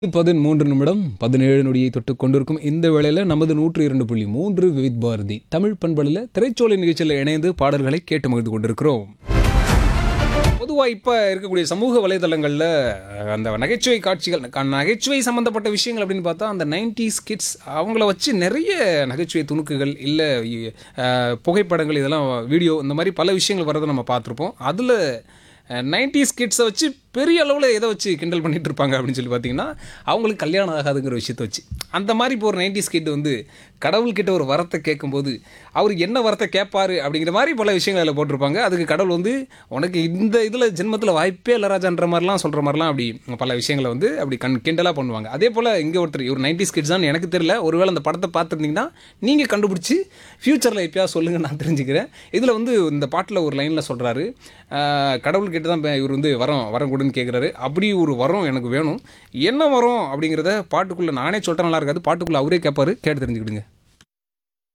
பதிமூன்று நிமிடம் பதினேழு நொடியை தொட்டு கொண்டிருக்கும் இந்த வேளையில் நமது நூற்று இரண்டு புள்ளி மூன்று விவித் பாரதி தமிழ் பண்பலில் திரைச்சோலை நிகழ்ச்சியில் இணைந்து பாடல்களை கேட்டு மகிழ்ந்து கொண்டிருக்கிறோம் பொதுவாக இப்போ இருக்கக்கூடிய சமூக வலைதளங்களில் அந்த நகைச்சுவை காட்சிகள் க- நகைச்சுவை சம்மந்தப்பட்ட விஷயங்கள் அப்படின்னு பார்த்தா அந்த 90s கிட்ஸ் அவங்கள வச்சு நிறைய நகைச்சுவை துணுக்குகள் இல்லை புகைப்படங்கள் இதெல்லாம் வீடியோ இந்த மாதிரி பல விஷயங்கள் வரதை நம்ம பார்த்துருப்போம் அதில் நைன்டிஸ் கிட்ஸை வச்சு பெரிய அளவில் எதை வச்சு கிண்டல் பண்ணிட்டு இருப்பாங்க அப்படின்னு சொல்லி பார்த்தீங்கன்னா அவங்களுக்கு கல்யாணம் ஆகாதுங்கிற விஷயத்தை வச்சு அந்த மாதிரி இப்போ ஒரு நைன்டிஸ் கிட் வந்து கடவுள்கிட்ட ஒரு வரத்தை கேட்கும்போது அவர் என்ன வரத்தை கேட்பாரு அப்படிங்கிற மாதிரி பல விஷயங்கள் அதில் போட்டிருப்பாங்க அதுக்கு கடவுள் வந்து உனக்கு இந்த இதில் ஜென்மத்தில் வாய்ப்பே இல்லை ராஜான்ற மாதிரிலாம் சொல்கிற மாதிரிலாம் அப்படி பல விஷயங்களை வந்து அப்படி கண் கிண்டலாக பண்ணுவாங்க அதே போல் இங்கே ஒருத்தர் இவர் நைன்டிஸ் கிட்ஸ் தான் எனக்கு தெரியல ஒருவேளை அந்த படத்தை பார்த்துருந்தீங்கன்னா நீங்கள் கண்டுபிடிச்சி ஃப்யூச்சரில் எப்பயா சொல்லுங்கள் நான் தெரிஞ்சுக்கிறேன் இதில் வந்து இந்த பாட்டில் ஒரு லைனில் சொல்கிறாரு கடவுள்கிட்ட தான் இப்ப இவர் வந்து வரம் வரம் கொடுன்னு கேட்குறாரு அப்படி ஒரு வரம் எனக்கு வேணும் என்ன வரம் அப்படிங்கிறத பாட்டுக்குள்ளே நானே சொல்லிட்டேன் நல்லா இருக்காது பாட்டுக்குள்ளே அவரே கேட்பாரு கேட்டு தெரிஞ்சுக்கிடுங்க